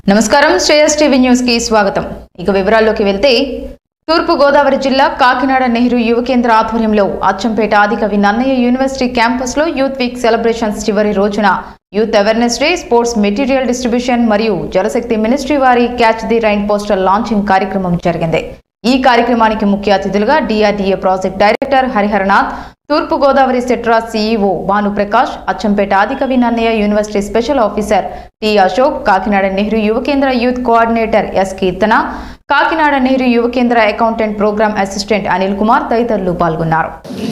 నమస్కారం Shreyas TV news కి స్వాగతం ఇక వివరాల్లోకి వెళ్తే తూర్పు గోదావరి జిల్లా కాకినాడ నెహ్రూ యువ కేంద్ర ఆధ్వర్యంలో అచ్చంపేట ఆదికవి నన్నయ్య యూనివర్సిటీ క్యాంపస్ లో యూత్ వీక్ సెలబ్రేషన్స్ చివరి రోజున youth awareness day sports material distribution మరియు జలశక్తి మినిస్ట్రీ వారి catch the rain poster launching కార్యక్రమం జరిగింది ఈ కార్యక్రమానికి ముఖ్య అతిథులుగా డిఆర్డీఏ ప్రాజెక్ట్ డైరెక్టర్ హరిహరనాథ్ తూర్పు గోదావరి సెట్రా CEO Bhanuprakash Achampeta Adikavi Nannayya university special officer T Ashok Kakinada Nehru Yuva Kendra youth coordinator S Keerthana Kakinada Nehru Yuva Kendra accountant programme assistant Anil Kumar తదితరులు పాల్గొన్నారు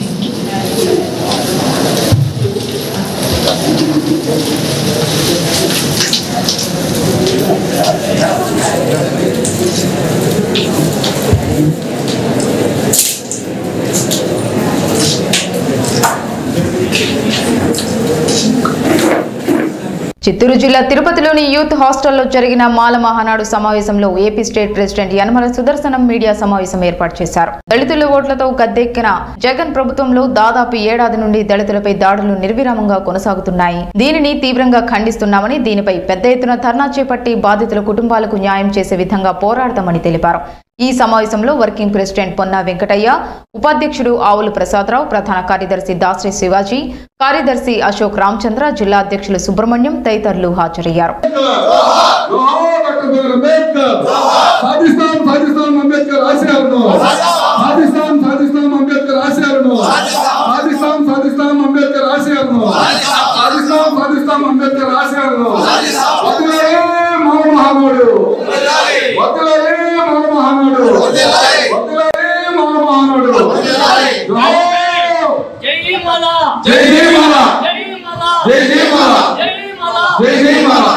చిత్తూరు జిల్లా తిరుపతిలోని యూత్ హాస్టల్లో జరిగిన మాల మహానాడు సమావేశంలో AP state president Yanamala Sudarshanam media సమావేశం ఏర్పాటు చేశారు దళితుల ఓట్లతో గద్దెక్కిన జగన్ ప్రభుత్వంలో దాదాపు ఏడాది నుండి దళితులపై దాడులు నిర్విరామంగా కొనసాగుతున్నాయి దీనిని తీవ్రంగా ఖండిస్తున్నామని దీనిపై పెద్ద ఎత్తున ధర్నా చేపట్టి బాధితుల కుటుంబాలకు న్యాయం చేసే విధంగా పోరాడతామని తెలిపారు ఈ సమావేశంలో వర్కింగ్ ప్రెసిడెంట్ పొన్న వెంకటయ్య ఉపాధ్యక్షుడు ఆవుల ప్రసాదరావు ప్రధాన కార్యదర్శి దాసరి శివాజీ కార్యదర్శి అశోక్ రామచంద్ర జిల్లా అధ్యక్షులు సుబ్రహ్మణ్యం తదితరులు హాజరయ్యారు జోహార్ డాక్టర్ బిఆర్ అంబేద్కర్ సాధిస్తాం సాధిస్తాం అంబేద్కర్ ఆశయాలను సాధిస్తాం సాధిస్తాం అంబేద్కర్ ఆశయాలను సాధిస్తాం సాధిస్తాం అంబేద్కర్ ఆశయాలను సాధిస్తాం సాధిస్తాం అంబేద్కర్ ఆశయాలను వదిలే మౌన మహానుడు వదిలే మౌన మహానుడు వదిలే మౌన మహానుడు జోహార్ జై మాలా జై జై మాలా జై మాలా జై జై మాలా జై మాలా జై జై మాలా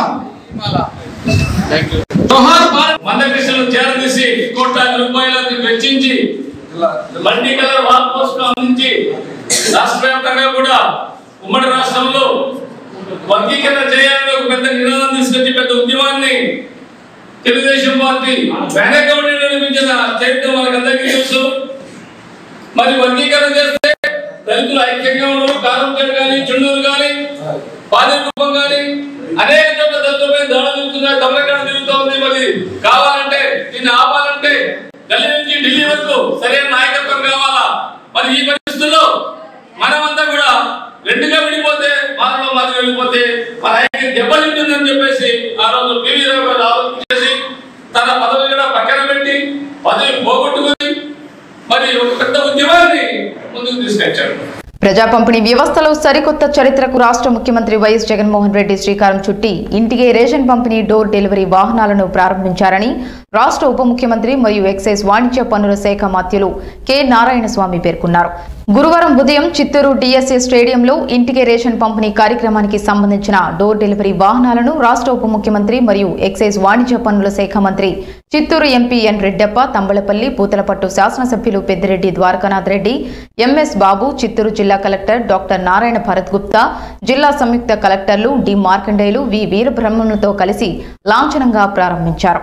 జోహార్ భారత్ మందకృష్ణను చేరదీసి కోట్లాది రూపాయలను వెచ్చించి మల్టీ కలర్ వాల్ పోస్ట్ అందించి రాష్ట్ర వ్యాప్తంగా కూడా ఉమ్మడి రాష్ట్రంలో వర్గీకరణ చేయాలని ఒక పెద్ద నినాదం తీసుకొచ్చి పెద్ద ఉద్యమాన్ని తెలుగుదేశం పార్టీ వెనకబడి నిర్మించిన చరిత్ర మనకందరికీ తెలుసు మరి వర్గీకరణ చేస్తే దళితులు ఐక్యంగా ఉండరు కారంచేడు కానీ చుండూరు కానీ పాదిరూపం కానీ అనేక చోట్ల దళితులపై దాడులు జరుగుతున్నాయి తమలకాడ తిరుగుతూ ఉంది మరి కావాలంటే దీన్ని ఆపాలంటే ఢిల్లీ నుంచి ఢిల్లీ వరకు సరైన నాయకత్వం కావాలా మరి ఈ పరిస్థితుల్లో మనమంతా కూడా రెండుగా విడిపోతే మానవ మాది వెళ్ళిపోతే మన ఐక్యం దెబ్బతింటుందని చెప్పేసి ఆ రోజు పివి రావు గారు ఆలోచన చేసి తన పదవి కూడా పక్కన పెట్టి పదవి పోగొట్టుకుని మరి ఒక పెద్ద ఉద్యమాన్ని ముందుకు తీసుకొచ్చాడు ప్రజా పంపిణీ వ్యవస్థలో సరికొత్త చరిత్రకు రాష్ట్ర ముఖ్యమంత్రి వైఎస్ జగన్మోహన్ రెడ్డి శ్రీకారం చుట్టి ఇంటికే రేషన్ పంపిణీ డోర్ డెలివరీ వాహనాలను ప్రారంభించారని రాష్ట్ర ఉప ముఖ్యమంత్రి మరియు ఎక్సైజ్ వాణిజ్య పన్నుల శాఖ మంత్రులు కె నారాయణస్వామి పేర్కొన్నారు గురువారం ఉదయం చిత్తూరు డిఎస్ఏ స్టేడియంలో ఇంటికే రేషన్ పంపిణీ కార్యక్రమానికి సంబంధించిన డోర్ డెలివరీ వాహనాలను రాష్ట్ర ఉప ముఖ్యమంత్రి మరియు ఎక్సైజ్ వాణిజ్య పన్నుల శాఖ మంత్రి చిత్తూరు ఎంపీ ఎన్ రెడ్డప్ప తంబళపల్లి పూతలపట్టు శాసనసభ్యులు పెద్దిరెడ్డి ద్వారకానాథ్ రెడ్డి ఎంఎస్ బాబు చిత్తూరు జిల్లా కలెక్టర్ డాక్టర్ నారాయణ భరత్ గుప్తా జిల్లా సంయుక్త కలెక్టర్లు డి మార్కండేయులు వి వీరబ్రహ్మణులతో కలిసి లాంఛనంగా ప్రారంభించారు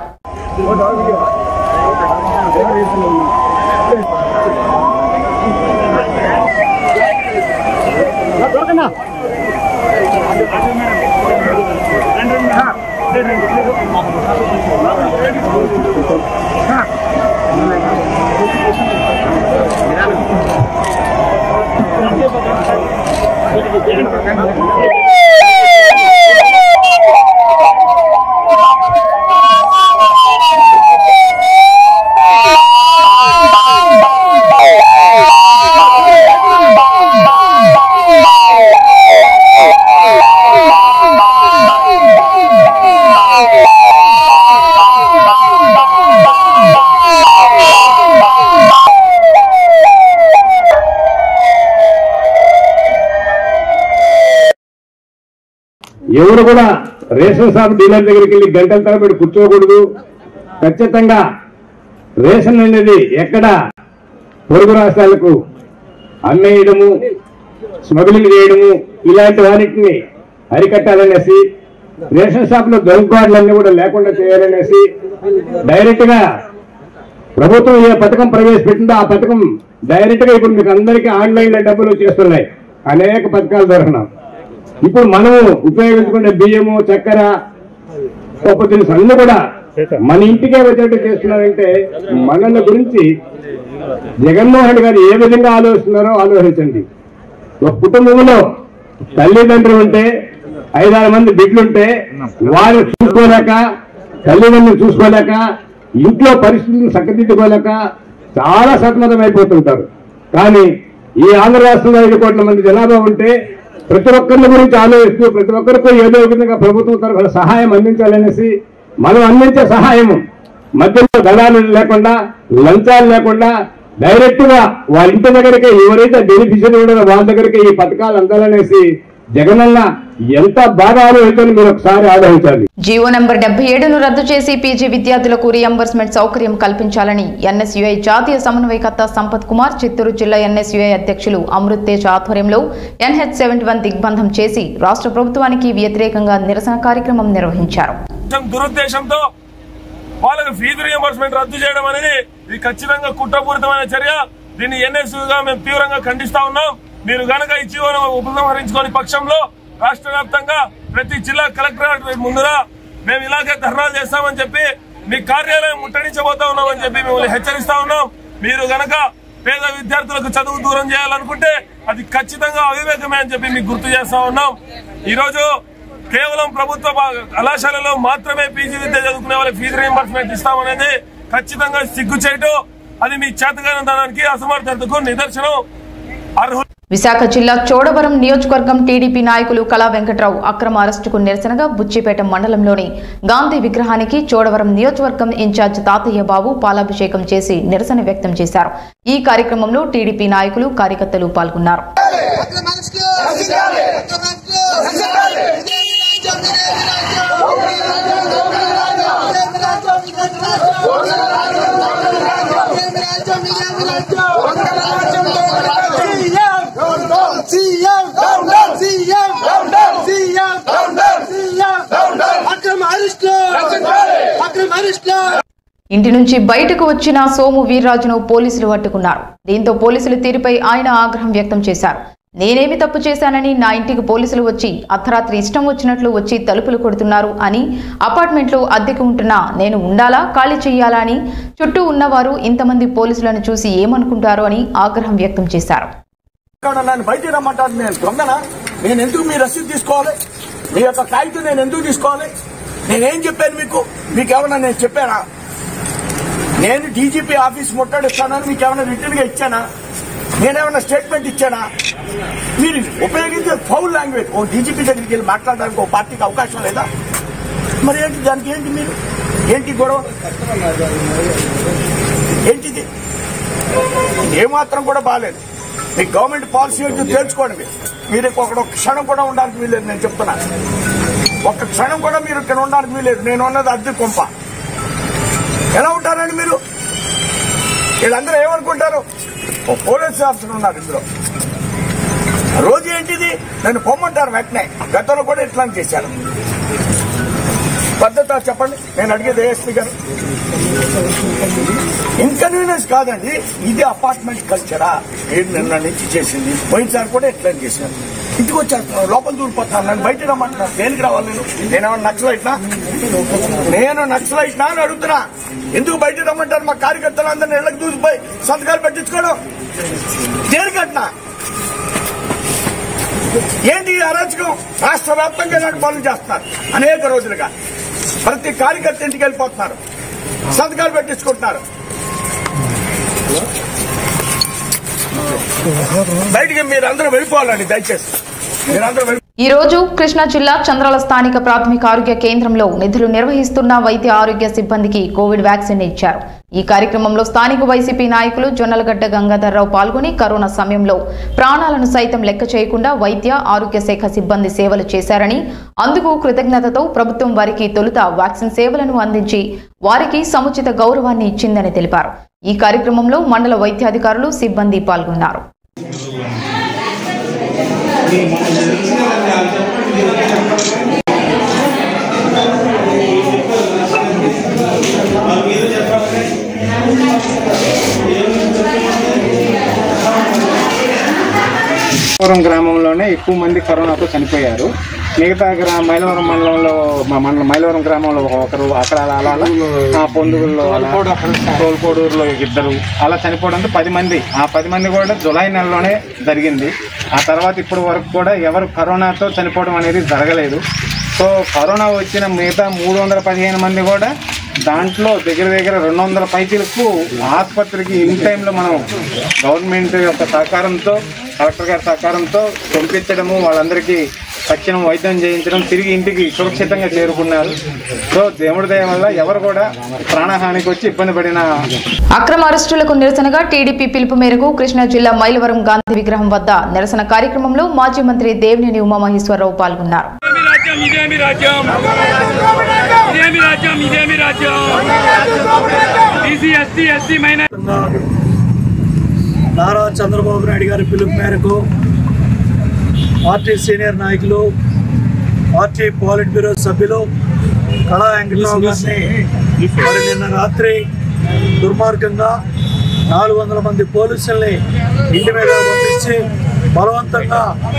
ఎవరు కూడా రేషన్ షాప్ డీలర్ దగ్గరికి వెళ్ళి గంటల తరబడి కూర్చోకూడదు ఖచ్చితంగా రేషన్ అనేది ఎక్కడ పొరుగు రాష్ట్రాలకు అమ్మేయడము స్మగ్లింగ్ చేయడము ఇలాంటి వాటిని అరికట్టాలనేసి రేషన్ షాప్ లో దొంగకాడులన్నీ కూడా లేకుండా చేయాలనేసి డైరెక్ట్ గా ప్రభుత్వం ఏ పథకం ప్రవేశపెట్టిందో ఆ పథకం డైరెక్ట్ గా ఇప్పుడు మీకు అందరికీ ఆన్లైన్ లో డబ్బులు చేస్తున్నాయి అనేక పథకాలు దొరకడం ఇప్పుడు మనము ఉపయోగించుకునే బియ్యము చక్కెర పప్పు దినుసు అన్ని కూడా మన ఇంటికే వచ్చేట్టు చేస్తున్నారంటే మనల గురించి జగన్మోహన్ గారు ఏ విధంగా ఆలోచిస్తున్నారో ఆలోచించండి ఒక కుటుంబంలో తల్లిదండ్రులు ఉంటే ఐదారు మంది బిడ్డలుంటే వారిని చూసుకోలేక తల్లిదండ్రులు చూసుకోలేక ఇంట్లో పరిస్థితులను చక్కదిద్దుకోలేక చాలా సతమతం అయిపోతుంటారు కానీ ఈ ఆంధ్ర రాష్ట్రంలో ఐదు కోట్ల మంది జనాభా ఉంటే ప్రతి ఒక్కరిని గురించి ఆలోచిస్తూ ప్రతి ఒక్కరికి ఏదో ఒక విధంగా ప్రభుత్వం తరఫున సహాయం అందించాలనేసి మనం అందించే సహాయము మధ్యలో దళాలు లేకుండా లంచాలు లేకుండా డైరెక్ట్ గా వాళ్ళ ఇంటి దగ్గరికి ఎవరైతే బెనిఫిషియరీ ఉన్నారో వాళ్ళ దగ్గరికి ఈ పథకాలు అందాలనేసి జగనన్న ఎంత బాగా ఆలోచించాలని మీరు ఒకసారి ఆలోచించాలి జీవో నెంబర్ డెబ్బై ఏడును రద్దు చేసి పీజీ విద్యార్థులకు రియంబర్స్మెంట్ సౌకర్యం కల్పించాలని ఎన్ఎస్యుఐ జాతీయ సమన్వయకర్త సంపత్ కుమార్ చిత్తూరు జిల్లా ఎన్ఎస్యుఐ అధ్యక్షులు అమృత్ తేజ్ ఆధ్వర్యంలో ఎన్హెచ్ సెవెంటీ వన్ దిగ్బంధం చేసి రాష్ట్ర ప్రభుత్వానికి వ్యతిరేకంగా నిరసన కార్యక్రమం నిర్వహించారు కొంచెం దురుద్దేశంతో వాళ్ళకి ఫీజు రియంబర్స్మెంట్ రద్దు చేయడం అనేది ఇది ఖచ్చితంగా కుట్రపూరితమైన చర్య దీన్ని ఎన్ఎస్ గా మేము తీవ్రంగా ఖండిస్తా ఉన్నాం మీరు గనక ఈ జీవోను ఉపసంహరించుకోని పక్షంలో రాష్ట్ర వ్యాప్తంగా ప్రతి జిల్లా కలెక్టరేట్ ముందర మేము ఇలాగే ధర్నాలు చేస్తామని చెప్పి మీ కార్యాలయం ముట్టడించబోతా ఉన్నామని చెప్పి మిమ్మల్ని హెచ్చరిస్తా ఉన్నాం మీరు గనక పేద విద్యార్థులకు చదువు దూరం చేయాలనుకుంటే అది ఖచ్చితంగా అవివేకమే అని చెప్పి మీకు గుర్తు చేస్తా ఉన్నాం ఈ రోజు కేవలం ప్రభుత్వ బా- కళాశాలలో మాత్రమే పీజీ విద్య చదువుకునే వాళ్ళకి ఫీజు రీంబర్స్మెంట్ ఇస్తామనేది ఖచ్చితంగా సిగ్గు చేయటం అది మీ చేతగానితనానికి అసమర్థతకు నిదర్శనం అర్హులు విశాఖ జిల్లా చోడవరం నియోజకవర్గం టీడీపీ నాయకులు కళా వెంకట్రావు అక్రమ అరెస్టుకు నిరసనగా బుచ్చిపేట మండలంలోని గాంధీ విగ్రహానికి చోడవరం నియోజకవర్గం ఇన్ఛార్జ్ తాతయ్య బాబు పాలాభిషేకం చేసి నిరసన వ్యక్తం చేశారు ఈ కార్యక్రమంలో టీడీపీ నాయకులు కార్యకర్తలు పాల్గొన్నారు ఇంటి నుంచి బయటకు వచ్చిన సోము వీర్రాజును పోలీసులు పట్టుకున్నారు దీంతో పోలీసుల తీరుపై ఆయన ఆగ్రహం వ్యక్తం చేశారు నేనేమి తప్పు చేశానని నా ఇంటికి పోలీసులు వచ్చి అర్ధరాత్రి ఇష్టం వచ్చినట్లు వచ్చి తలుపులు కొడుతున్నారు అని అపార్ట్మెంట్లో అద్దెకు ఉంటున్నా నేను ఉండాలా ఖాళీ చెయ్యాలా అని చుట్టూ ఉన్నవారు ఇంతమంది పోలీసులను చూసి ఏమనుకుంటారో అని ఆగ్రహం వ్యక్తం చేశారు ఇక్కడ నన్ను బయటికి రమ్మంటారు నేను దొంగనా నేను ఎందుకు మీ రసీదు తీసుకోవాలి మీ యొక్క కాగితం నేను ఎందుకు తీసుకోవాలి నేనేం చెప్పాను మీకు మీకు ఏమన్నా నేను చెప్పానా నేను డీజీపీ ఆఫీస్ ముట్టడిస్తానని మీకు ఏమైనా రిటర్న్ గా ఇచ్చానా నేనేమైనా స్టేట్మెంట్ ఇచ్చానా మీరు ఉపయోగించే ఫౌల్ లాంగ్వేజ్ ఓ డీజీపీ దగ్గరికి వెళ్ళి మాట్లాడడానికి ఓ పార్టీకి అవకాశం లేదా మరి ఏంటి దానికి ఏంటి మీరు ఏంటి గొడవ ఏంటిది ఏమాత్రం కూడా బాగాలేదు మీ గవర్నమెంట్ పాలసీ ఏంటో తెలుసుకోండి మీరు మీరు ఒక క్షణం కూడా ఉండడానికి వీలేదు నేను చెప్తున్నాను ఒక్క క్షణం కూడా మీరు ఇక్కడ ఉండడానికి వీలేదు నేను ఉన్నది అద్దె కొంప ఎలా ఉంటారండి మీరు వీళ్ళందరూ ఏమనుకుంటారు ఓ పోలీస్ ఆఫీసర్ ఉన్నారు ఇందులో రోజు ఏంటిది నన్ను పొమ్మంటారు వెంటనే గతంలో కూడా ఇట్లా చేశారు పద్ధత చెప్పండి నేను అడిగేది ఏఎస్పీ గారు ఇన్కన్వీనియన్స్ కాదండి ఇది అపార్ట్మెంట్ కల్చరా నేను నిన్న నుంచి చేసింది పోయినసారి కూడా ఎట్లా చేశాను ఇంటికి వచ్చేస్తున్నాను లోపల దూరిపోతాను నన్ను బయట రమ్మంటున్నాను దేనికి రావాలి నేను నేనేమన్నా నక్సలైట్నా నేను నక్సలైట్నా అని అడుగుతున్నా ఎందుకు బయట రమ్మంటారు మా కార్యకర్తలు అందరిని ఇళ్ళకి దూసిపోయి సంతకాలు పెట్టించుకోవడం దేనికట్నా ఏంటి ఈ అరాచకం రాష్ట్ర వ్యాప్తంగా ఇలాంటి పనులు చేస్తున్నారు అనేక రోజులుగా ప్రతి కార్యకర్త ఇంటికి వెళ్ళిపోతున్నారు సంతకాలు పెట్టించుకుంటున్నారు బయటికి మీరందరూ వెళ్ళిపోవాలండి దయచేసి మీరందరూ వెళ్ళి ఈ రోజు కృష్ణా జిల్లా చంద్రాల స్థానిక ప్రాథమిక ఆరోగ్య కేంద్రంలో నిధులు నిర్వహిస్తున్న వైద్య ఆరోగ్య సిబ్బందికి కోవిడ్ వ్యాక్సిన్ ఇచ్చారు ఈ కార్యక్రమంలో స్థానిక వైసీపీ నాయకులు జొన్నలగడ్డ గంగాధర్రావు పాల్గొని కరోనా సమయంలో ప్రాణాలను సైతం లెక్క చేయకుండా వైద్య ఆరోగ్య శాఖ సిబ్బంది సేవలు చేశారని అందుకు కృతజ్ఞతతో ప్రభుత్వం వారికి తొలుత వ్యాక్సిన్ సేవలను అందించి వారికి సముచిత గౌరవాన్ని ఇచ్చిందని తెలిపారు ఈ కార్యక్రమంలో మండల వైద్యాధికారులు సిబ్బంది పాల్గొన్నారు పురం గ్రామంలోనే ఈ ఎక్కువ మంది కరోనాతో చనిపోయారు మిగతా గ్రా మైలవరం మండలంలో మా మండలం మైలవరం గ్రామంలో ఒకరు అక్కడ అలా అలా అలా, ఆ పొందుగుల్లో అలా, తోలుకోడూరులో ఇద్దరు అలా చనిపోవడంతో పది మంది ఆ పది మంది కూడా జులై నెలలోనే జరిగింది ఆ తర్వాత ఇప్పటి వరకు కూడా ఎవరు కరోనాతో చనిపోవడం అనేది జరగలేదు సో కరోనా వచ్చిన మిగతా మూడు వందల పదిహేను మంది కూడా దాంట్లో దగ్గర దగ్గర రెండు వందల పైచీలకు ఆసుపత్రికి ఇన్ టైంలో మనం గవర్నమెంట్ యొక్క సహకారంతో కలెక్టర్ గారి సహకారంతో పంపించడము వాళ్ళందరికీ తక్షణం వైద్యం చేయించడం తిరిగి ఇంటికి సురక్షితంగా చేరుకున్నారు సో దేవుడి దయ వల్ల ఎవరు కూడా ప్రాణహానికి వచ్చి ఇబ్బంది పడిన అక్రమ అరెస్టులకు నిరసనగా టీడీపీ పిలుపు మేరకు కృష్ణా జిల్లా మైలవరం గాంధీ విగ్రహం వద్ద నిరసన కార్యక్రమంలో మాజీ మంత్రి దేవినేని ఉమామహేశ్వరరావు పాల్గొన్నారు ఇదేమి రాజ్యం ఇదేమి రాజ్యం ఇదేమి రాజ్యం బీసీ ఎస్టీ ఎస్టీ మైనార్ నారా చంద్రబాబు నాయుడు గారి పిలుపు మేరకు పార్టీ సీనియర్ నాయకులు పార్టీ పాలిట్ బ్యూరో సభ్యులు కళా వెంకటరావు గారిని మరి నిన్న రాత్రి దుర్మార్గంగా నాలుగు వందల మంది పోలీసుల్ని ఇంటి మీద పంపించి బలవంతంగా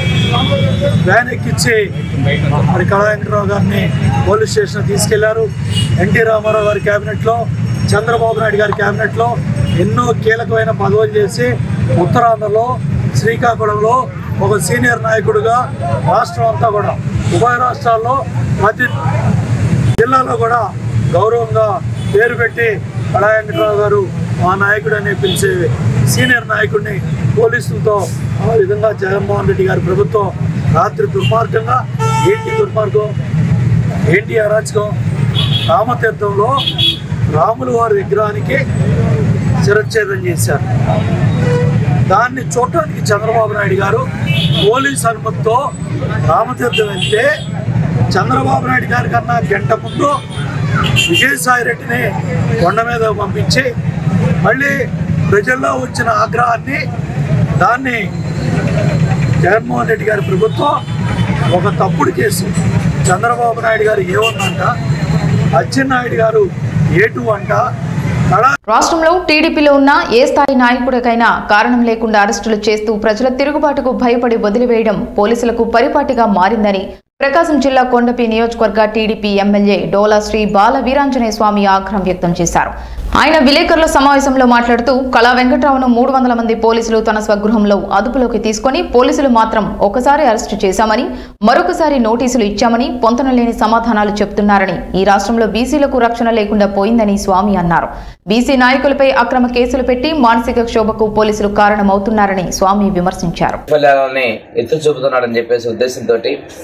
వ్యాన్ ఎక్కించి మరి కళా వెంకటరావు గారిని పోలీస్ స్టేషన్ తీసుకెళ్లారు ఎన్టీ రామారావు గారి క్యాబినెట్లో చంద్రబాబు నాయుడు గారి క్యాబినెట్లో ఎన్నో కీలకమైన పదవులు చేసి ఉత్తరాంధ్రలో శ్రీకాకుళంలో ఒక సీనియర్ నాయకుడిగా రాష్ట్రం అంతా కూడా ఉభయ రాష్ట్రాల్లో ప్రతి జిల్లాలో కూడా గౌరవంగా పేరు పెట్టి కళా వెంకటరావు గారు మా నాయకుడు అని పిలిచే సీనియర్ నాయకుడిని పోలీసులతో ఆ విధంగా జగన్మోహన్ రెడ్డి గారి ప్రభుత్వం రాత్రి దుర్మార్గంగా ఏంటి దుర్మార్గం ఏంటి అరాచకం రామతీర్థంలో రాముల వారి విగ్రహానికి శిరచ్ఛేదం చేశారు దాన్ని చూడటానికి చంద్రబాబు నాయుడు గారు పోలీస్ అనుమతితో రామతీర్థం వెళ్తే చంద్రబాబు నాయుడు గారి కన్నా గంట ముందు విజయసాయి రెడ్డిని కొండ మీద పంపించి మళ్ళీ ప్రజల్లో వచ్చిన ఆగ్రహాన్ని దాన్ని జగన్మోహన్ రెడ్డి గారి ప్రభుత్వం ఒక తప్పుడు కేసు చంద్రబాబు నాయుడు గారు ఏముందంట అచ్చెన్నాయుడు గారు ఏటు అంట కళా రాష్ట్రంలో టీడీపీలో ఉన్న ఏ స్థాయి నాయకుడికైనా కారణం లేకుండా అరెస్టులు చేస్తూ ప్రజల తిరుగుబాటుకు భయపడి వదిలివేయడం పోలీసులకు పరిపాటిగా మారిందని ప్రకాశం జిల్లా కొండపి నియోజకవర్గ టీడీపీ ఎమ్మెల్యే డోలా శ్రీ బాల వీరాంజనేయ స్వామి ఆగ్రహం వ్యక్తం చేశారు ఆయన విలేకరుల సమావేశంలో మాట్లాడుతూ కళా వెంకట్రావును మూడు వందల మంది పోలీసులు తన స్వగృహంలో అదుపులోకి తీసుకొని పోలీసులు మాత్రం ఒకసారి అరెస్టు చేశామని మరొకసారి నోటీసులు ఇచ్చామని పొంతనలేని సమాధానాలు చెప్తున్నారని ఈ రాష్ట్రంలో బీసీలకు రక్షణ లేకుండా పోయిందని స్వామి అన్నారు బీసీ నాయకులపై అక్రమ కేసులు పెట్టి మానసిక క్షోభకు పోలీసులు కారణమవుతున్నారని స్వామి విమర్శించారు వైఫల్యాలని ఎత్తులు చూపుతున్నాడని చెప్పేసి ఉద్దేశంతో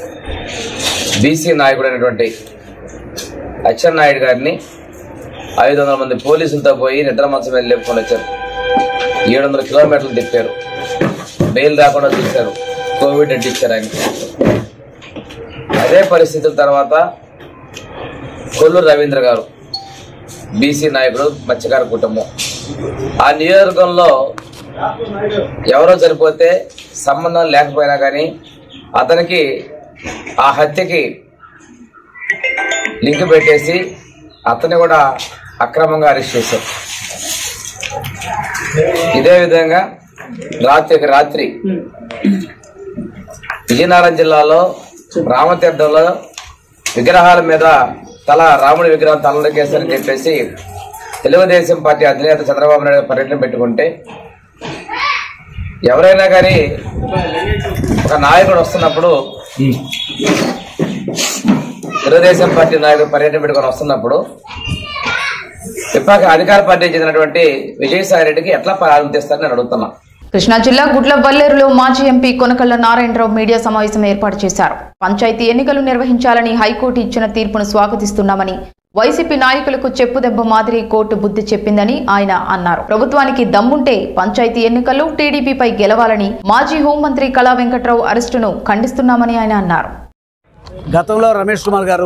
బీసీ నాయకుడైనటువంటి అచ్చెన్నాయుడు గారిని ఐదు వందల మంది పోలీసులతో పోయి నిద్ర మంచం వెళ్ళి లేపుకొని వచ్చారు ఏడు వందల కిలోమీటర్లు తిప్పారు బెయిల్ రాకుండా చూశారు కోవిడ్ అంటించారు ఆయన అదే పరిస్థితుల తర్వాత కొల్లూరు రవీంద్ర గారు బీసీ నాయకుడు మత్స్యకార కుటుంబం ఆ నియోజకవర్గంలో ఎవరో చనిపోతే సంబంధం లేకపోయినా కానీ అతనికి ఆ హత్యకి లింక్ పెట్టేసి అతన్ని కూడా అక్రమంగా అరెస్ట్ చేశారు ఇదే విధంగా రాత్రికి రాత్రి విజయనగరం జిల్లాలో రామతీర్థంలో విగ్రహాల మీద తల రాముడి విగ్రహం తలనకేశారని చెప్పేసి తెలుగుదేశం పార్టీ అధినేత చంద్రబాబు నాయుడు పర్యటన పెట్టుకుంటే ఎవరైనా కానీ ఒక నాయకుడు వస్తున్నప్పుడు తెలుగుదేశం పార్టీ నాయకుడు పర్యటన పెట్టుకొని వస్తున్నప్పుడు విపక్ష అధికార పార్టీకి చెందినటువంటి విజయసాయి రెడ్డికి ఎట్లా ప్రారంభిస్తారని నేను అడుగుతున్నా కృష్ణా జిల్లా గుడ్ల వల్లేరులో మాజీ ఎంపీ కొనకళ్ళ నారాయణరావు మీడియా సమావేశం ఏర్పాటు చేశారు పంచాయతీ ఎన్నికలు నిర్వహించాలని హైకోర్టు ఇచ్చిన తీర్పును స్వాగతిస్తున్నామని వైసీపీ నాయకులకు చెప్పుదెబ్బ మాదిరి కోర్టు బుద్ధి చెప్పిందని ఆయన అన్నారు ప్రభుత్వానికి దమ్ముంటే పంచాయతీ ఎన్నికల్లో టీడీపీపై గెలవాలని మాజీ హోంమంత్రి కళా వెంకట్రావు అరెస్టును ఖండిస్తున్నామని ఆయన అన్నారు గతంలో రమేష్ కుమార్ గారు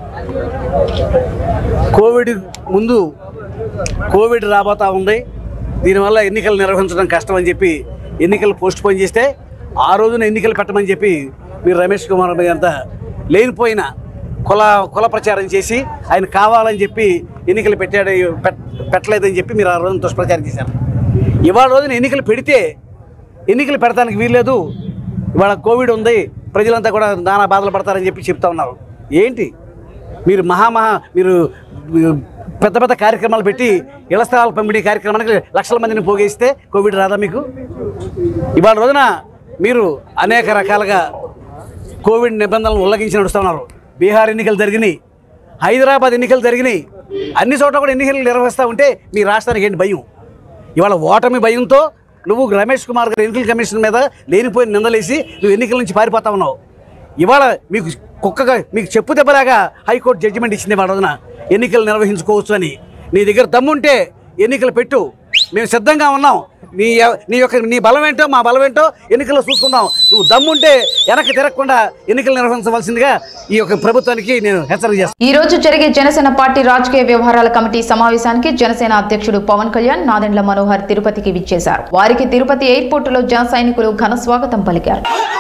కోవిడ్ ముందు కోవిడ్ రాబోతా ఉంది దీనివల్ల ఎన్నికలు నిర్వహించడం కష్టం అని చెప్పి ఎన్నికలు పోస్ట్ పోన్ చేస్తే ఆ రోజున ఎన్నికలు పెట్టమని చెప్పి మీరు రమేష్ కుమార్ మీద అంతా లేనిపోయిన కుల కుల ప్రచారం చేసి ఆయన కావాలని చెప్పి ఎన్నికలు పెట్టాడు పెట్- పెట్టలేదని చెప్పి మీరు ఆ రోజున దుష్ప్రచారం చేశారు ఇవాళ రోజున ఎన్నికలు పెడితే ఎన్నికలు పెడతానికి వీల్లేదు ఇవాళ కోవిడ్ ఉంది ప్రజలంతా కూడా నానా బాధలు పడతారని చెప్పి చెప్తా ఉన్నారు ఏంటి మీరు మహామహా మీరు మీరు పెద్ద పెద్ద కార్యక్రమాలు పెట్టి ఇళ్ల స్థలాల పంపిణీ కార్యక్రమానికి లక్షల మందిని పోగేస్తే కోవిడ్ రాదా మీకు ఇవాళ రోజున మీరు అనేక రకాలుగా కోవిడ్ నిబంధనలను ఉల్లంఘించి నడుస్తున్నారు బీహార్ ఎన్నికలు జరిగినాయి హైదరాబాద్ ఎన్నికలు జరిగినాయి అన్ని చోట్ల కూడా ఎన్నికలు నిర్వహిస్తూ ఉంటే మీ రాష్ట్రానికి ఏంటి భయం ఇవాళ ఓటమి భయంతో నువ్వు రమేష్ కుమార్ గారు ఎన్నికల కమిషన్ మీద లేనిపోయిన నిందలేసి నువ్వు ఎన్నికల నుంచి పారిపోతా ఉన్నావు ఇవాళ మీకు కుక్కగా మీకు చెప్పు దెబ్బలాగా హైకోర్టు జడ్జిమెంట్ ఇచ్చింది ఇవాళ రోజున ఎన్నికలు నిర్వహించుకోవచ్చు అని నీ దగ్గర దమ్ముంటే ఎన్నికలు పెట్టు మేము సిద్ధంగా ఉన్నాం నీ ఎవ- నీ యొక్క నీ బలం ఏంటో మా బలం ఏంటో ఎన్నికల్లో చూసుకుందాం నువ్వు దమ్ముంటే వెనక్కి తిరగకుండా ఎన్నికలు నిర్వహించవలసిందిగా ఈ యొక్క ప్రభుత్వానికి నేను హెచ్చరిక చేస్తాను ఈ రోజు జరిగే జనసేన పార్టీ రాజకీయ వ్యవహారాల కమిటీ సమావేశానికి జనసేన అధ్యక్షుడు పవన్ కళ్యాణ్ నాదెండ్ల మనోహర్ తిరుపతికి విచ్చేశారు వారికి తిరుపతి ఎయిర్పోర్ట్ లో జన సైనికులు ఘన స్వాగతం పలికారు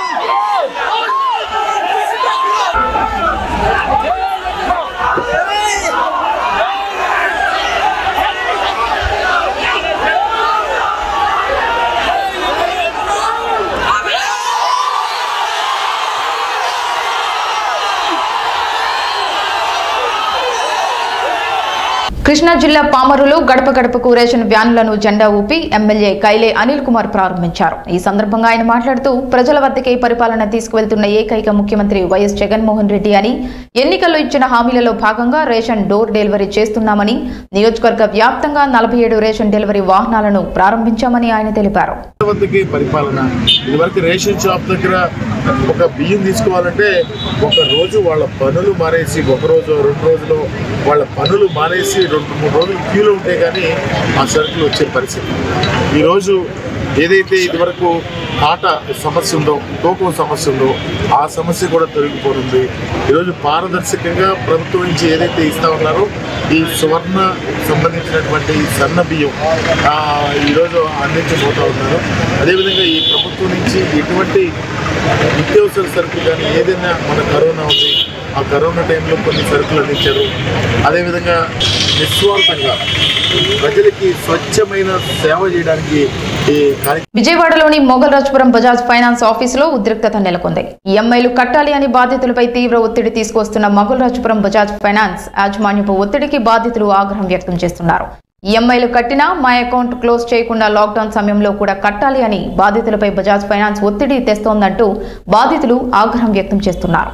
కృష్ణా జిల్లా పామరులో గడప గడపకు రేషన్ వ్యాన్లను జెండా ఊపి ఎమ్మెల్యే కైలే అనిల్ కుమార్ ప్రారంభించారు ఈ సందర్భంగా ఆయన మాట్లాడుతూ ప్రజల వద్దకే పరిపాలన తీసుకువెళ్తున్న ఏకైక ముఖ్యమంత్రి వైఎస్ జగన్మోహన్ రెడ్డి అని ఎన్నికల్లో ఇచ్చిన హామీలలో భాగంగా రేషన్ డోర్ డెలివరీ చేస్తున్నామని నియోజకవర్గ వ్యాప్తంగా నలభై ఏడు రేషన్ డెలివరీ వాహనాలను ప్రారంభించామని ఆయన తెలిపారు వద్దకి పరిపాలన ఇదివరకు రేషన్ షాప్ దగ్గర ఒక బియ్యం తీసుకోవాలంటే ఒక రోజు వాళ్ళ పనులు మానేసి ఒక రోజు రెండు రోజులు వాళ్ళ పనులు మానేసి రెండు మూడు రోజులు క్యూలో ఉంటే కానీ ఆ సరుకులు వచ్చే పరిస్థితి ఈరోజు ఏదైతే ఇదివరకు కాట సమస్య ఉందో తూకం సమస్య ఉందో ఆ సమస్య కూడా తొలగిపోతుంది ఈరోజు పారదర్శకంగా ప్రభుత్వం నుంచి ఏదైతే ఇస్తా ఉన్నారో ఈ సువర్ణ సంబంధించినటువంటి సన్న బియ్యం ఆ, ఈరోజు అందించబోతా ఉన్నారు అదేవిధంగా ఈ ప్రభుత్వం నుంచి ఎటువంటి నిత్యావసర సరుకులు కానీ ఏదైనా మన కరోనా ఉంది ఆ కరోనా టైంలో కొన్ని సరుకులు అందించారు అదేవిధంగా నిస్వార్థంగా ప్రజలకి స్వచ్ఛమైన సేవ చేయడానికి ఈ కార్యక్రమం విజయవాడలోని మొగల్రాజపురం బజాజ్ ఫైనాన్స్ ఆఫీసులో ఉద్రిక్తత నెలకొంది ఈఎంఐలు కట్టాలి అని బాధితులపై తీవ్ర ఒత్తిడి తీసుకొస్తున్న మొగల్రాజపురం బజాజ్ ఫైనాన్స్ యాజమాన్యపు ఒత్తిడికి బాధితులు ఆగ్రహం వ్యక్తం చేస్తున్నారు ఈఎంఐలు కట్టినా మా అకౌంట్ క్లోజ్ చేయకుండా లాక్డౌన్ సమయంలో కూడా కట్టాలి అని బాధితులపై బజాజ్ ఫైనాన్స్ ఒత్తిడి తెస్తోందంటూ బాధితులు ఆగ్రహం వ్యక్తం చేస్తున్నారు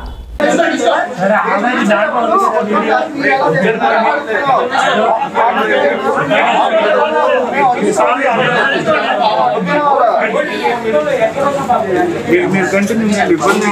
మీరు కంటిన్యూ ఇబ్బంది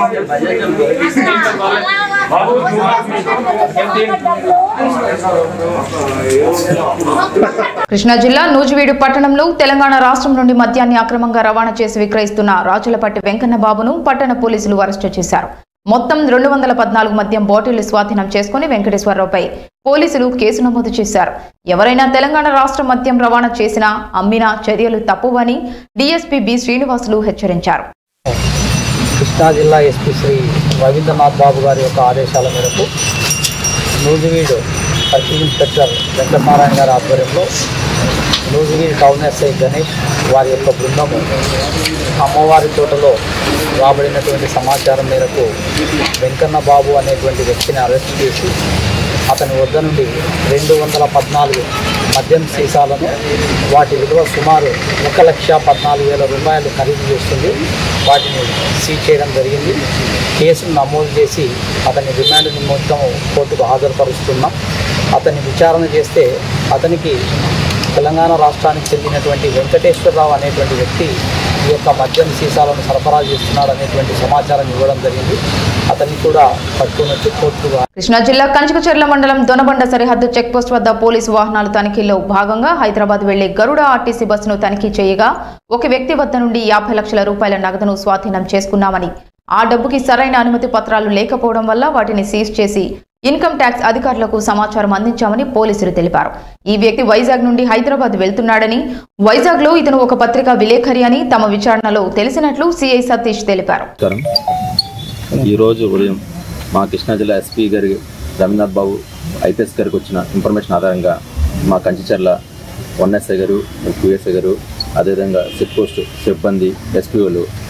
కృష్ణా జిల్లా నూజివీడు పట్టణంలో తెలంగాణ రాష్ట్రం నుండి మద్యాన్ని అక్రమంగా రవాణా చేసి విక్రయిస్తున్న రాజులపట్టి వెంకన్న బాబును పట్టణ పోలీసులు అరెస్టు చేశారు మొత్తం రెండు వందల పద్నాలుగు మద్యం బాటిళ్లు స్వాధీనం చేసుకుని వెంకటేశ్వరరావుపై పోలీసులు కేసు నమోదు చేశారు ఎవరైనా తెలంగాణ రాష్ట్ర మద్యం రవాణా చేసినా అమ్మినా చర్యలు తప్పువని డీఎస్పీ బి శ్రీనివాసులు హెచ్చరించారు కృష్ణా జిల్లా ఎస్పీ శ్రీ రవీంద్రనాథ్ బాబు గారి యొక్క ఆదేశాల మేరకు నూజివీడు సర్కిల్ ఇన్స్పెక్టర్ వెంకటనారాయణ గారి ఆధ్వర్యంలో నూజివీడు టౌన్ ఎస్ఐ గణేష్ వారి యొక్క బృందము అమ్మవారి తోటలో రాబడినటువంటి సమాచారం మేరకు వెంకన్న బాబు అనేటువంటి వ్యక్తిని అరెస్ట్ చేసి అతని వద్ద నుండి రెండు వందల పద్నాలుగు మద్యం సీసాలను వాటి విలువ సుమారు ఒక లక్ష పద్నాలుగు వేల రూపాయలు ఖరీదు చేస్తుంది వాటిని సీజ్ చేయడం జరిగింది కేసును నమోదు చేసి అతని రిమాండ్ నిమిత్తం కోర్టుకు హాజరుపరుస్తున్నాం అతన్ని విచారణ చేస్తే అతనికి తెలంగాణ రాష్ట్రానికి చెందినటువంటి వెంకటేశ్వరరావు అనేటువంటి వ్యక్తి ఈ యొక్క మద్యం సీసాలను సరఫరా చేస్తున్నాడు అనేటువంటి సమాచారం ఇవ్వడం జరిగింది అతన్ని కూడా పట్టుకుని వచ్చి కోర్టుకు కృష్ణా జిల్లా కంచుకచెర్ల మండలం దొనబండ సరిహద్దు చెక్పోస్ట్ వద్ద పోలీసు వాహనాల తనిఖీలో భాగంగా హైదరాబాద్ వెళ్లే గరుడ ఆర్టీసీ బస్సును తనిఖీ చేయగా ఒక వ్యక్తి వద్ద నుండి యాభై లక్షల రూపాయల నగదును స్వాధీనం చేసుకున్నామని ఆ డబ్బుకి సరైన అనుమతి పత్రాలు లేకపోవడం వల్ల వాటిని సీజ్ చేసి ఇన్కమ్ ట్యాక్స్ అధికారులకు సమాచారం అందించామని పోలీసులు తెలిపారు ఈ వ్యక్తి వైజాగ్ నుండి హైదరాబాద్ వెళ్తున్నాడని వైజాగ్ లో ఇతను ఒక పత్రికా విలేఖరి అని తమ విచారణలో తెలిసినట్లు సిఐ సతీష్ తెలిపారు నమస్కారం ఈరోజు ఉదయం మా కృష్ణా జిల్లా ఎస్పీ గారి రవీంద్రనాథ్ బాబు ఐపీఎస్ గారికి వచ్చిన ఇన్ఫర్మేషన్ ఆధారంగా మా కంచిచర్ల వన్ ఎస్ఐ గారు టూ ఎస్ఐ గారు అదేవిధంగా చెక్ పోస్ట్ సిబ్బంది ఎస్పీఓలు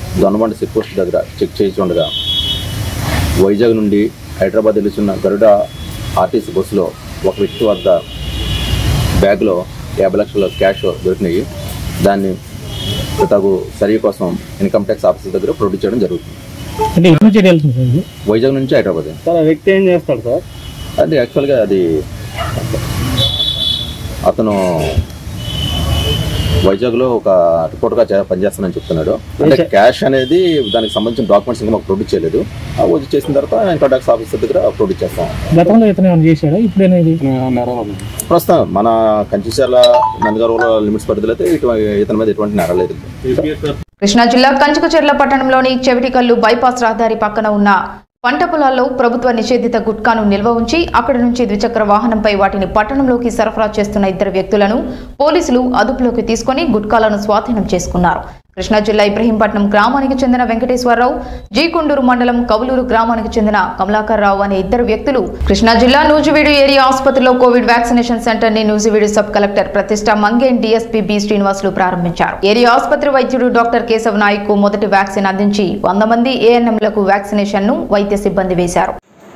దొనబండ చెక్ పోస్ట్ దగ్గర చెక్ చేయించుండగా వైజాగ్ నుండి హైదరాబాద్ వెళ్తున్న గరుడ ఆర్టీసీ బస్సులో ఒక వ్యక్తి వద్ద బ్యాగ్లో యాభై లక్షల క్యాష్ దొరికినాయి దాన్ని తగు సర్వే కోసం ఇన్కమ్ ట్యాక్స్ ఆఫీసర్ దగ్గర ప్రొడ్యూస్ చేయడం జరుగుతుంది అంటే ఎటు నుంచి ఎటు వెళ్తుంది సార్ ఇది వైజాగ్ నుంచి హైదరాబాద్ సార్ ఆ వ్యక్తి ఏం చేస్తాడు సార్ అది యాక్చువల్గా అది అతను వైజాగ్లో ఒక రిపోర్ట్గా చే- పనిచేస్తానని చెప్తున్నాడు అంటే క్యాష్ అనేది దానికి సంబంధించిన డాక్యుమెంట్స్ ఇంకా మాకు ప్రొడ్యూస్ చేయలేదు ఆ వచ్చి చేసిన తర్వాత ఇన్కమ్ ట్యాక్స్ ఆఫీసర్ దగ్గర ప్రొడ్యూస్ చేస్తాం గతంలో ఇతను ఏమైనా చేశాడా ఇప్పుడైనా ఇది ప్రస్తుతం మన కంచిచర్ల నందగారుల లిమిట్స్ పరిధిలో అయితే ఇటు ఇతని మీద ఎటువంటి నేరం లేదు కృష్ణా జిల్లా కంచుకచెర్ల పట్టణంలోని చెవిటికల్లు బైపాస్ రహదారి పక్కన ఉన్న పంట పొలాల్లో ప్రభుత్వ నిషేధిత గుట్కాను నిల్వ ఉంచి అక్కడి నుంచి ద్విచక్ర వాహనంపై వాటిని పట్టణంలోకి సరఫరా చేస్తున్న ఇద్దరు వ్యక్తులను పోలీసులు అదుపులోకి తీసుకుని గుట్కాలను స్వాధీనం చేసుకున్నారు కృష్ణా జిల్లా ఇబ్రహీంపట్నం గ్రామానికి చెందిన వెంకటేశ్వరరావు జీ కుండూరు మండలం కవులూరు గ్రామానికి చెందిన కమలాకర్ రావు అనే ఇద్దరు వ్యక్తులు కృష్ణా జిల్లా నూజివీడు ఏరియా ఆసుపత్రిలో కోవిడ్ వ్యాక్సినేషన్ సెంటర్ ని నూజివీడు సబ్ కలెక్టర్ ప్రతిష్ట మంగేన్ డీఎస్పీ బి శ్రీనివాసులు ప్రారంభించారు ఏరియా ఆసుపత్రి వైద్యుడు డాక్టర్ కేశవ్ నాయక్ కు మొదటి వ్యాక్సిన్ అందించి వంద మంది ఏఎన్ఎంలకు వ్యాక్సినేషన్ ను వైద్య సిబ్బంది వేశారు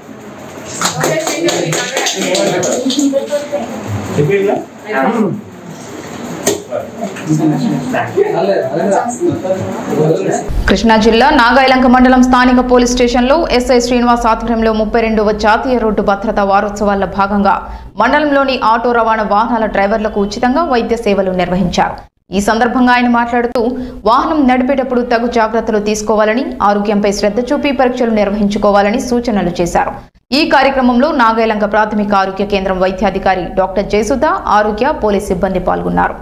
కృష్ణా జిల్లా నాగాయలంక మండలం స్థానిక పోలీస్ స్టేషన్లో ఎస్ఐ శ్రీనివాస్ ఆధ్వర్యంలో ముప్పై రెండవ జాతీయ రోడ్డు భద్రతా వారోత్సవాల్లో భాగంగా మండలంలోని ఆటో రవాణా వాహనాల డ్రైవర్లకు ఉచితంగా వైద్య సేవలు నిర్వహించారు ఈ సందర్భంగా ఆయన మాట్లాడుతూ వాహనం నడిపేటప్పుడు తగు జాగ్రత్తలు తీసుకోవాలని ఆరోగ్యంపై శ్రద్ధ చూపి పరీక్షలు నిర్వహించుకోవాలని సూచనలు చేశారు ఈ కార్యక్రమంలో నాగాయలంక ప్రాథమిక ఆరోగ్య కేంద్రం వైద్యాధికారి డాక్టర్ జయసుధ ఆరోగ్య పోలీస్ సిబ్బంది పాల్గొన్నారు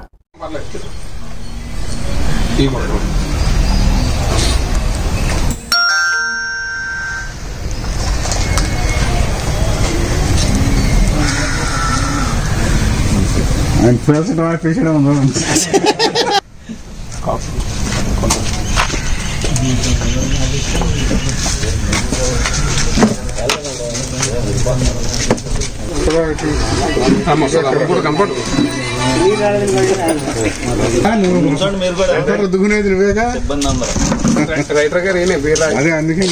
ఆయన పేషెంట్ వాడు పేషెంట్ ఉందో రుద్దుకునేది నువ్వేగా రైటర్ గారు ఈయనే వీర అదే అందుకే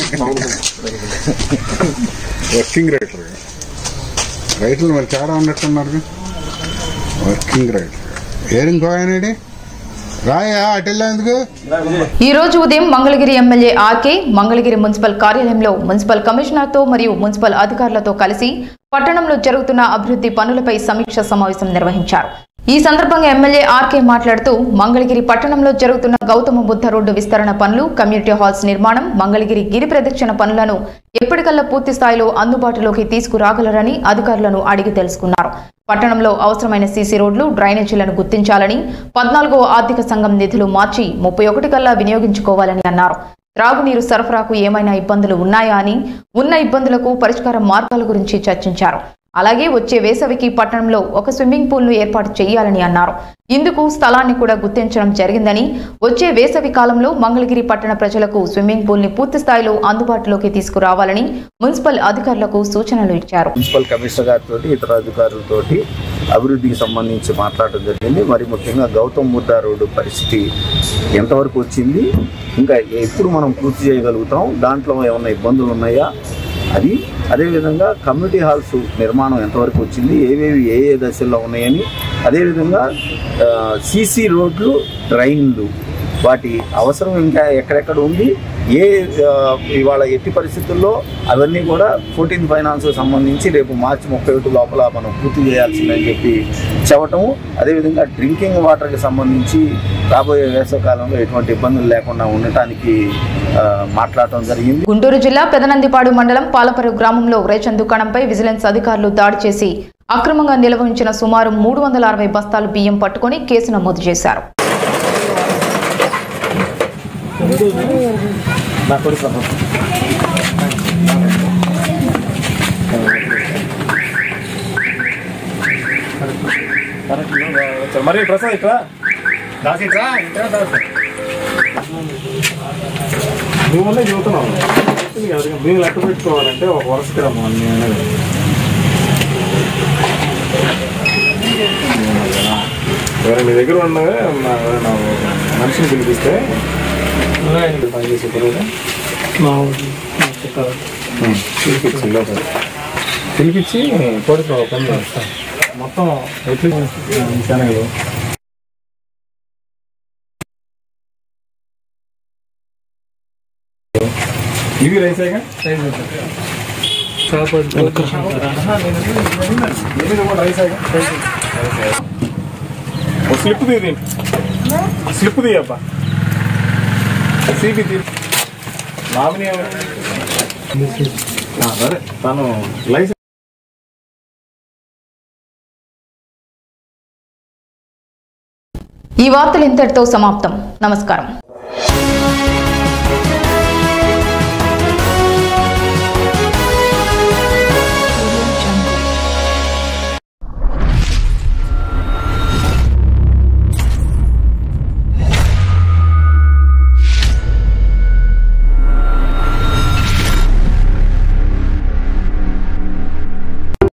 వర్కింగ్ రైటర్ రైటర్లు మరి చాలా ఉన్నట్టున్నారు వర్కింగ్ రైటర్ ఏరు ఇంకో ఆయనడి రాయా అటు ఎందుకు ఈ రోజు ఉదయం మంగళగిరి ఎమ్మెల్యే ఆర్కే మంగళగిరి మున్సిపల్ కార్యాలయంలో మున్సిపల్ కమిషనర్తో మరియు మున్సిపల్ అధికారులతో కలిసి పట్టణంలో జరుగుతున్న అభివృద్ధి పనులపై సమీక్ష సమావేశం నిర్వహించారు ఈ సందర్భంగా ఎమ్మెల్యే ఆర్కే మాట్లాడుతూ మంగళగిరి పట్టణంలో జరుగుతున్న గౌతమ బుద్ధ రోడ్డు విస్తరణ పనులు కమ్యూనిటీ హాల్స్ నిర్మాణం మంగళగిరి గిరి ప్రదక్షిణ పనులను ఎప్పటికల్లా పూర్తి స్థాయిలో అందుబాటులోకి తీసుకురాగలరని అధికారులను అడిగి తెలుసుకున్నారు పట్టణంలో అవసరమైన సీసీ రోడ్లు డ్రైనేజీలను గుర్తించాలని పద్నాలుగో ఆర్థిక సంఘం నిధులు మార్చి ముప్పై ఒకటి కల్లా వినియోగించుకోవాలని అన్నారు త్రాగునీరు సరఫరాకు ఏమైనా ఇబ్బందులు ఉన్నాయా అని ఉన్న ఇబ్బందులకు పరిష్కార మార్గాల గురించి చర్చించారు అలాగే వచ్చే వేసవికి పట్టణంలో ఒక స్విమ్మింగ్ పూల్ను ఏర్పాటు చేయాలని అన్నారు ఇందుకు స్థలాన్ని కూడా గుర్తించడం జరిగిందని వచ్చే వేసవి కాలంలో మంగళగిరి పట్టణ ప్రజలకు స్విమ్మింగ్ పూల్ని పూర్తి స్థాయిలో అందుబాటులోకి తీసుకురావాలని మున్సిపల్ అధికారులకు సూచనలు ఇచ్చారు మున్సిపల్ కమిషనర్ గారితో ఇతర అధికారులతోటి అభివృద్ధికి సంబంధించి మాట్లాడడం జరిగింది మరి ముఖ్యంగా గౌతమ్ బుద్ధ రోడ్డు పరిస్థితి ఎంతవరకు వచ్చింది ఇంకా ఎప్పుడు మనం పూర్తి చేయగలుగుతాం దాంట్లో ఏమైనా ఇబ్బందులు ఉన్నాయా అది అదేవిధంగా కమ్యూనిటీ హాల్స్ నిర్మాణం ఎంతవరకు వచ్చింది ఏవేవి ఏ ఏ దశల్లో ఉన్నాయని అదేవిధంగా సీసీ రోడ్లు డ్రైన్లు వాటి అవసరం ఇంకా ఎక్కడెక్కడ ఉంది ఏ ఆ, ఇవాళ ఎట్టి పరిస్థితుల్లో అవన్నీ కూడా ఫోర్టీన్ ఫైనాన్స్ సంబంధించి రేపు మార్చి ముప్పై ఒకటి లోపల మనం పూర్తి చేయాల్సిందని చెప్పి చెప్పటము అదేవిధంగా డ్రింకింగ్ వాటర్కి సంబంధించి రాబోయే వేసవకాలంలో ఎటువంటి ఇబ్బందులు లేకుండా ఉండటానికి ఆ, మాట్లాడటం జరిగింది గుంటూరు జిల్లా పెదనందిపాడు మండలం పాలపరు గ్రామంలో రేషన్ దుకాణంపై విజిలెన్స్ అధికారులు దాడి చేసి అక్రమంగా నిల్వ ఉంచిన సుమారు మూడు వందల అరవై బస్తాలు బియ్యం పట్టుకొని కేసు నమోదు చేశారు మరి ప్రసాద్ ఇక్కడ దాసి ఇట్రా ఇట్రా దాసి నువ్వు వల్లే చెబుతున్నావు దీన్ని లెక్క పెట్టుకోవాలంటే ఒక వరుసకి రమ్మ నేను అనేది. వేరే మీ దగ్గర ఉన్నవే నా- నా మనిషిని పిలిపిస్తే మా ఊరు చెప్పారు పిలిపించి కోడికి ఒక పని చేస్తాం మొత్తం ఎట్లు శనగలు ఇది రైసేగా స్లిప్ తీది స్లిప్ తీయబ్బా సీపీ తీ నామినీ ఎవరు ఆ, సరే తను లైసెన్స్ ఈ వార్తలు ఇంతటితో సమాప్తం నమస్కారం